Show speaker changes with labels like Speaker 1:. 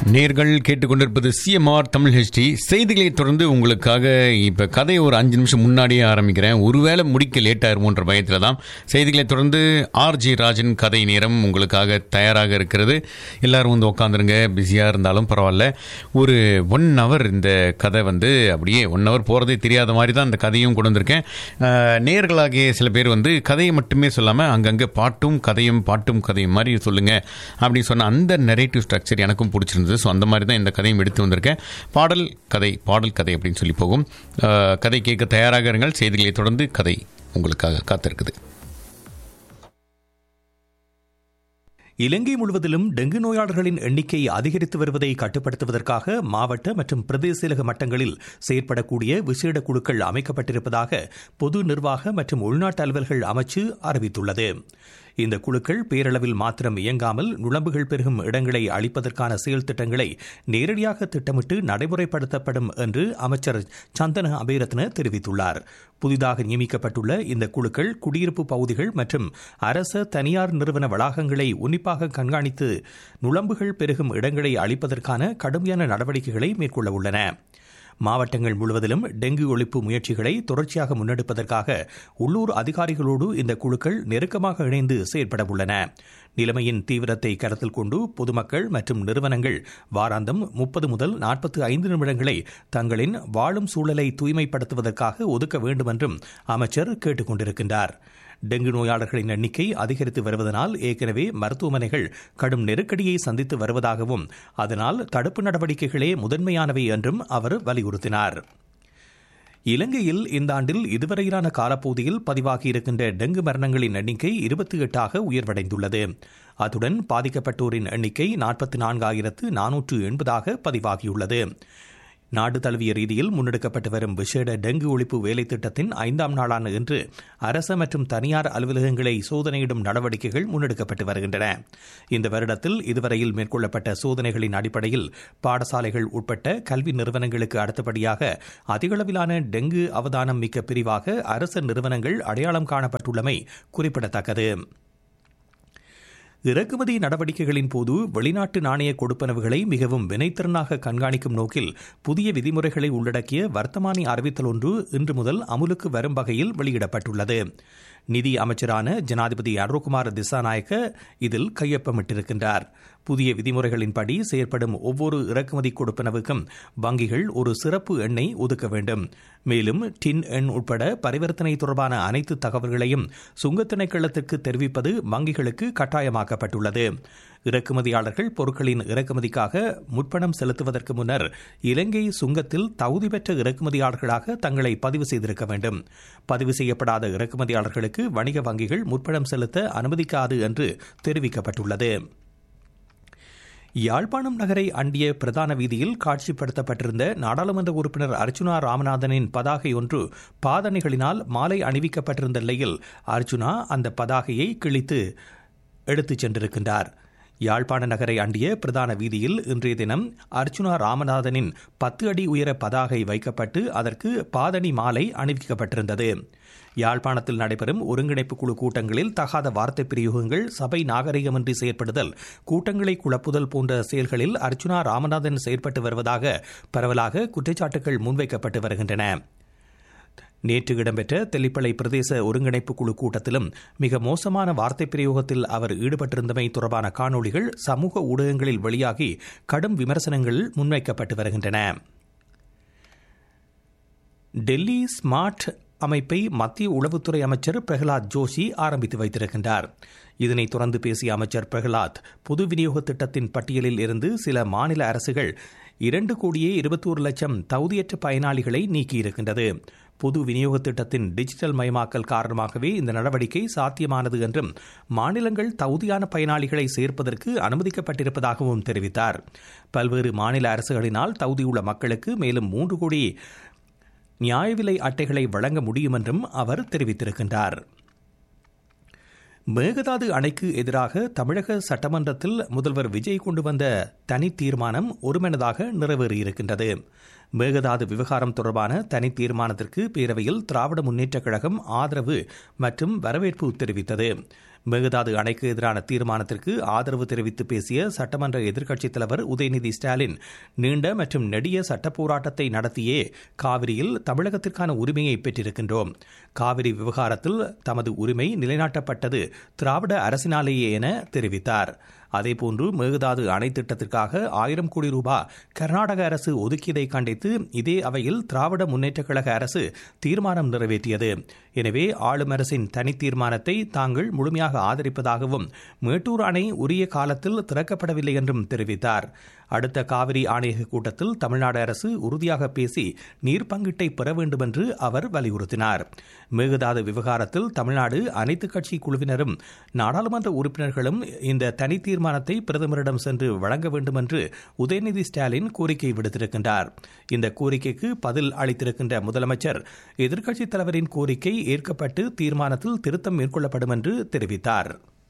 Speaker 1: நேர்கள் கேட்டுக்கொண்டிருப்பது CMR Tamil HD செய்திகளை தொடர்ந்து உங்களுக்காக இப்போ கதையை ஒரு அஞ்சு நிமிஷம் முன்னாடியே ஆரம்பிக்கிறேன் ஒருவேளை முடிக்க லேட் ஆயிருமோன்ற பயத்தில் தான் செய்திகளை தொடர்ந்து ஆர்ஜி ராஜன் கதை நேரம் உங்களுக்காக தயாராக இருக்கிறது எல்லாரும் வந்து உட்காந்துருங்க பிஸியாக இருந்தாலும் பரவாயில்ல ஒரு ஒன் ஹவர் இந்த கதை வந்து அப்படியே ஒன் ஹவர் போகிறதே தெரியாத மாதிரி தான் அந்த கதையும் கொண்டு வந்திருக்கேன் அஹ், நேயர்களாகிய சில பேர் வந்து கதையை மட்டுமே சொல்லாமல் அங்கங்கே பாட்டும் கதையும் பாட்டும் கதையும் மாதிரி சொல்லுங்க அப்படின்னு சொன்ன அந்த நெரேட்டிவ் ஸ்ட்ரக்சர் எனக்கும் பிடிச்சிருந்தது ஸோ அந்த மாதிரி தான் இந்த கதையும் எடுத்து வந்திருக்கேன் பாடல் கதை பாடல் கதை அப்படின்னு சொல்லி போகும் அஹ், கதை கேட்க தயாராக இருங்கள் செய்திகளை தொடர்ந்து கதை உங்களுக்காக காத்திருக்குது
Speaker 2: இலங்கை முழுவதிலும் டெங்கு நோயாளர்களின் எண்ணிக்கை அதிகரித்து வருவதை கட்டுப்படுத்துவதற்காக மாவட்ட மற்றும் பிரதேசலக மட்டங்களில் செயற்படக்கூடிய விசேட குழுக்கள் அமைக்கப்பட்டிருப்பதாக பொது நிர்வாக மற்றும் உள்நாட்டு அலுவல்கள் அமைச்சு அறிவித்துள்ளது இந்த குழுக்கள் பேரளவில் மாத்திரம் இயங்காமல் நுழம்புகள் பெருகும் இடங்களை அளிப்பதற்கான செயல் திட்டங்களை நேரடியாக திட்டமிட்டு நடைமுறைப்படுத்தப்படும் என்று அமைச்சர் சந்தன அபேரத்ன தெரிவித்துள்ளார் புதிதாக நியமிக்கப்பட்டுள்ள இந்த குழுக்கள் குடியிருப்பு பகுதிகள் மற்றும் அரச தனியார் நிறுவன வளாகங்களை உன்னிப்பாக கண்காணித்து நுழம்புகள் பெருகும் இடங்களை அளிப்பதற்கான கடுமையான நடவடிக்கைகளை மேற்கொள்ள உள்ளன மாவட்டங்கள் முழுவதிலும் டெங்கு ஒழிப்பு முயற்சிகளை தொடர்ச்சியாக முன்னெடுப்பதற்காக உள்ளூர் அதிகாரிகளோடு இந்த குழுக்கள் நெருக்கமாக இணைந்து செயற்பட உள்ளன நிலைமையின் தீவிரத்தை கருத்தில் கொண்டு பொதுமக்கள் மற்றும் நிறுவனங்கள் வாராந்தம் முப்பது முதல் நாற்பத்தி ஐந்து நிமிடங்களை தங்களின் வாழும் சூழலை தூய்மைப்படுத்துவதற்காக ஒதுக்க வேண்டும் என்றும் அமைச்சர் கேட்டுக் கொண்டிருக்கின்றார் டெங்கு நோயாளர்களின் எண்ணிக்கை அதிகரித்து வருவதனால் ஏற்கனவே மருத்துவமனைகள் கடும் நெருக்கடியை சந்தித்து வருவதாகவும் அதனால் தடுப்பு நடவடிக்கைகளே முதன்மையானவை என்றும் அவர் வலியுறுத்தினார் இலங்கையில் இந்த ஆண்டில் இதுவரையிலான காலப்பகுதியில் பதிவாகியிருக்கின்ற டெங்கு மரணங்களின் எண்ணிக்கை இருபத்தி எட்டாக உயர்வடைந்துள்ளது அத்துடன் பாதிக்கப்பட்டோரின் எண்ணிக்கை நாற்பத்தி நான்காயிரத்து நானூற்று எண்பதாக பதிவாகியுள்ளது நாடு தழுவிய ரீதியில் முன்னெடுக்கப்பட்டு வரும் விசேட டெங்கு ஒழிப்பு வேலை திட்டத்தின் ஐந்தாம் நாளான இன்று அரச மற்றும் தனியார் அலுவலகங்களை சோதனையிடும் நடவடிக்கைகள் முன்னெடுக்கப்பட்டு வருகின்றன இந்த வருடத்தில் இதுவரையில் மேற்கொள்ளப்பட்ட சோதனைகளின் அடிப்படையில் பாடசாலைகள் உட்பட்ட கல்வி நிறுவனங்களுக்கு அடுத்தபடியாக அதிகளவிலான டெங்கு அவதானம் மிக்க பிரிவாக அரசு நிறுவனங்கள் அடையாளம் காணப்பட்டுள்ளமை குறிப்பிடத்தக்கது இறக்குமதி நடவடிக்கைகளின் போது வெளிநாட்டு நாணய கொடுப்பனவுகளை மிகவும் வினைத்திறனாக கண்காணிக்கும் நோக்கில் புதிய விதிமுறைகளை உள்ளடக்கிய வர்த்தமானி அறிவித்தல் ஒன்று இன்று முதல் அமுலுக்கு வரும் வகையில் வெளியிடப்பட்டுள்ளது நிதி அமைச்சரான ஜனாதிபதி அருண்குமார் திசாநாயக்க இதில் கையொப்பமிட்டிருக்கின்றார் புதிய விதிமுறைகளின்படி செயற்படும் ஒவ்வொரு இறக்குமதி கொடுப்பனவுக்கும் வங்கிகள் ஒரு சிறப்பு எண்ணை ஒதுக்க வேண்டும் மேலும் டின் எண் உட்பட பரிவர்த்தனை தொடர்பான அனைத்து தகவல்களையும் சுங்கத் திணைக்களத்திற்கு தெரிவிப்பது வங்கிகளுக்கு கட்டாயமாக்கப்பட்டுள்ளது இறக்குமதியாளர்கள் பொருட்களின் இறக்குமதிக்காக முற்பணம் செலுத்துவதற்கு முன்னர் இலங்கை சுங்கத்தில் தகுதி பெற்ற இறக்குமதியாளர்களாக தங்களை பதிவு செய்திருக்க வேண்டும் பதிவு செய்யப்படாத இறக்குமதியாளர்களுக்கு வணிக வங்கிகள் முற்பணம் செலுத்த அனுமதிக்காது என்று தெரிவிக்கப்பட்டுள்ளது யாழ்ப்பாணம் நகரை அண்டிய பிரதான வீதியில் காட்சிப்படுத்தப்பட்டிருந்த நாடாளுமன்ற உறுப்பினர் அர்ச்சுனா ராமநாதனின் பதாகை ஒன்று பாதணிகளினால் மாலை அணிவிக்கப்பட்டிருந்த நிலையில் அர்ச்சுனா அந்த பதாகையை கிழித்து எடுத்துச் சென்றிருக்கின்றார் யாழ்ப்பாண நகரை அண்டிய பிரதான வீதியில் இன்றைய தினம் அர்ச்சுனா ராமநாதனின் பத்து அடி உயர பதாகை வைக்கப்பட்டு அதற்கு பாதணி மாலை அணிவிக்கப்பட்டிருந்தது யாழ்ப்பாணத்தில் நடைபெறும் ஒருங்கிணைப்பு குழு கூட்டங்களில் தகாத வார்த்தை பிரயோகங்கள் சபை நாகரிகமின்றி செயற்படுதல் கூட்டங்களை குழப்புதல் போன்ற செயல்களில் அர்ச்சுனா ராமநாதன் செயற்பட்டு வருவதாக பரவலாக குற்றச்சாட்டுகள் முன்வைக்கப்பட்டு வருகின்றன நேற்று இடம்பெற்ற தெல்லிப்பளை பிரதேச ஒருங்கிணைப்பு குழு கூட்டத்திலும் மிக மோசமான வார்த்தை பிரயோகத்தில் அவர் ஈடுபட்டிருந்தமை தொடர்பான காணொளிகள் சமூக ஊடகங்களில் வெளியாகி கடும் விமர்சனங்கள் முன்வைக்கப்பட்டு வருகின்றன டெல்லி ஸ்மார்ட் அமைப்பை மத்திய உளவுத்துறை அமைச்சர் பிரகலாத் ஜோஷி ஆரம்பித்து வைத்திருக்கின்றார் இதனைத் தொடர்ந்து பேசிய அமைச்சர் பிரகலாத் பொது விநியோக திட்டத்தின் பட்டியலில் இருந்து சில மாநில அரசுகள் இரண்டு கோடியே இருபத்தோரு லட்சம் தகுதியற்ற பயனாளிகளை நீக்கியிருக்கின்றது பொது விநியோக திட்டத்தின் டிஜிட்டல் மயமாக்கல் காரணமாகவே இந்த நடவடிக்கை சாத்தியமானது என்றும் மாநிலங்கள் தகுதியான பயனாளிகளை சேர்ப்பதற்கு அனுமதிக்கப்பட்டிருப்பதாகவும் தெரிவித்தார் பல்வேறு மாநில அரசுகளினால் தகுதியுள்ள மக்களுக்கு மேலும் மூன்று கோடி நியாய விலை அட்டைகளை வழங்க முடியும் என்றும் அவர் தெரிவித்திருக்கின்றார் மேகதாது அணைக்கு எதிராக தமிழக சட்டமன்றத்தில் முதல்வர் விஜய் கொண்டு வந்த தனி தீர்மானம் ஒருமனதாக நிறைவேறியிருக்கின்றது மேகதாது விவகாரம் தொடர்பான தனி தீர்மானத்திற்கு பேரவையில் திராவிட முன்னேற்றக் கழகம் ஆதரவு மற்றும் வரவேற்பு தெரிவித்தது மேகதாது அணைக்கு எதிரான தீர்மானத்திற்கு ஆதரவு தெரிவித்து பேசிய சட்டமன்ற எதிர்க்கட்சித் தலைவர் உதயநிதி ஸ்டாலின் நீண்ட மற்றும் நெடிய சட்ட போராட்டத்தை நடத்தியே காவிரியில் தமிழகத்திற்கான உரிமையை பெற்றிருக்கின்றோம் காவிரி விவகாரத்தில் தமது உரிமை நிலைநாட்டப்பட்டது திராவிட அரசினாலேயே என தெரிவித்தார் அதேபோன்று மேகதாது அணை திட்டத்திற்காக ஆயிரம் கோடி ரூபாய் கர்நாடக அரசு ஒதுக்கியதை கண்டித்து இதே அவையில் திராவிட முன்னேற்றக் கழக அரசு தீர்மானம் நிறைவேற்றியது எனவே ஆளும் அரசின் தனி தீர்மானத்தை தாங்கள் முழுமையாக ஆதரிப்பதாகவும் மேட்டூர் அணை உரிய காலத்தில் திறக்கப்படவில்லை என்றும் தெரிவித்தார் அடுத்த காவிரி ஆணையக கூட்டத்தில் தமிழ்நாடு அரசு உறுதியாக பேசி நீர் பங்கீட்டை பெற வேண்டும் என்று அவர் வலியுறுத்தினார் மேகதாது விவகாரத்தில் தமிழ்நாடு அனைத்து கட்சி குழுவினரும் நாடாளுமன்ற உறுப்பினர்களும் இந்த தனி தீர்மானத்தை பிரதமரிடம் சென்று வழங்க வேண்டும் என்று உதயநிதி ஸ்டாலின் கோரிக்கை விடுத்திருக்கின்றார் இந்த கோரிக்கைக்கு பதில் அளித்திருக்கின்ற முதலமைச்சர் எதிர்க்கட்சித் தலைவரின் கோரிக்கை ஏற்கப்பட்டு தீர்மானத்தில் திருத்தம் மேற்கொள்ளப்படும் என்று தெரிவித்தார்